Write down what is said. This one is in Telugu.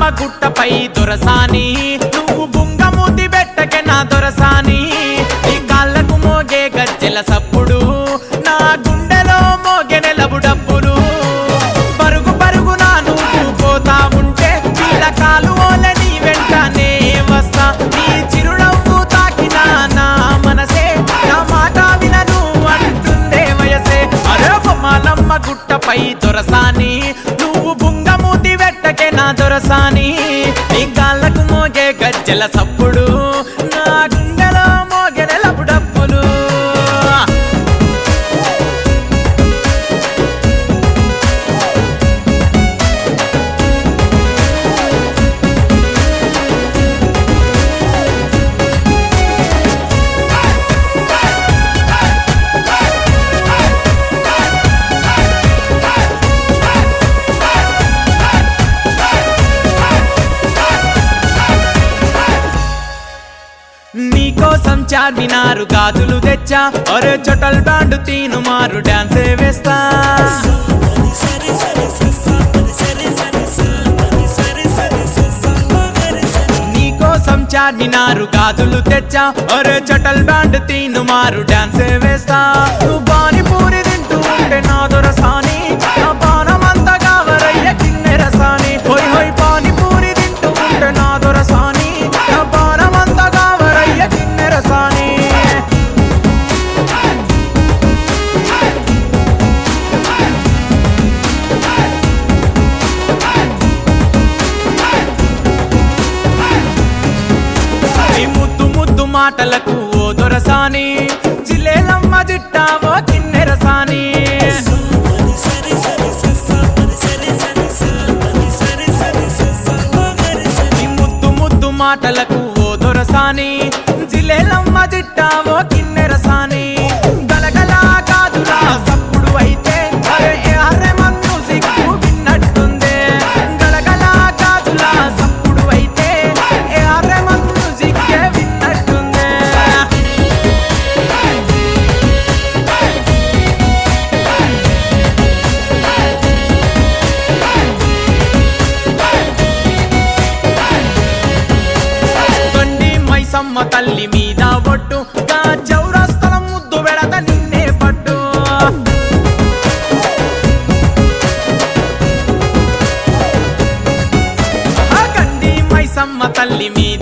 గుట్టపై దొరసాని నువ్వు బుంగమూతి పెట్టకే నా దొరసాని నీ కాళ్ళకు మోగే గజ్జెల సప్పుడు నా గుండెలో మోగే నెలవు డప్పులు పరుగు పరుగు నా నువ్వు పోతా ఉంటే వీళ్ళ కాలు ఓల నీ వెంటనే వస్తా నీ చిరునవ్వు తాకిన నా మనసే నా మాట వినను అంటుందే వయసే అరే బొమ్మలమ్మ గుట్టపై దొరసాని నువ్వు బుంగమూతి వెట్టకే నా దొరసాని నీ కాళ్ళకు మోగే గజ్జెల సప్పుడు నా గుండెలో మోగే నెలపు డప్పులు నీకోసం చార్మినారు గాజులు తెచ్చా ఒరే చొటల్ బ్యాండ్ తీను మారు డాన్సే వేస్తా సరి సరి సస్స మరి సరి సరి స మరి సరి సరి సస్స మరి సరి నీకోసం చార్మినారు గాజులు తెచ్చా ఒరే చొటల్ బ్యాండ్ తీను మారు డాన్సే వేస్తా నువ్వు పానీపూరి తింటూ ఉంటే నా దొరసాని నా పానమంతా కావరయ్య కిన్నెరసాని హోయ్ హోయ్ పానీపూరి తింటూ ఉంటే నా దొరసాని నా పానమంతా కావరయ్య కిన్నెరసాని నీ ముద్దు ముద్దు మాటలకు ఓ దొరసాని జిలేలమ్మ జిట్టావో కిన్నెరసాని మరి సరి సరి సస్స మరి సరి సరి స మరి సరి సరి సస్స మరి సరి నీ ముద్దు ముద్దు మాటలకు ఓ దొరసాని జిలేలమ్మ జిట్టావో కిన్నెరసాని గలగల కాదురా సప్పుడు అయితే అరే ఏ అరే మన్ మ్యూజిక్ విన్నట్టుందే గలగల కాదులా సప్పుడు అయితే ఏ అరే మన్ మ్యూజిక్ విన్నట్టుందే తొండి మైసమ్మ తల్లి మీద ఒట్టు గా చౌరస్తలం ముద్దు వెడత నిన్నే పట్టు ఆ కండి మైసమ్మ తల్లి మీద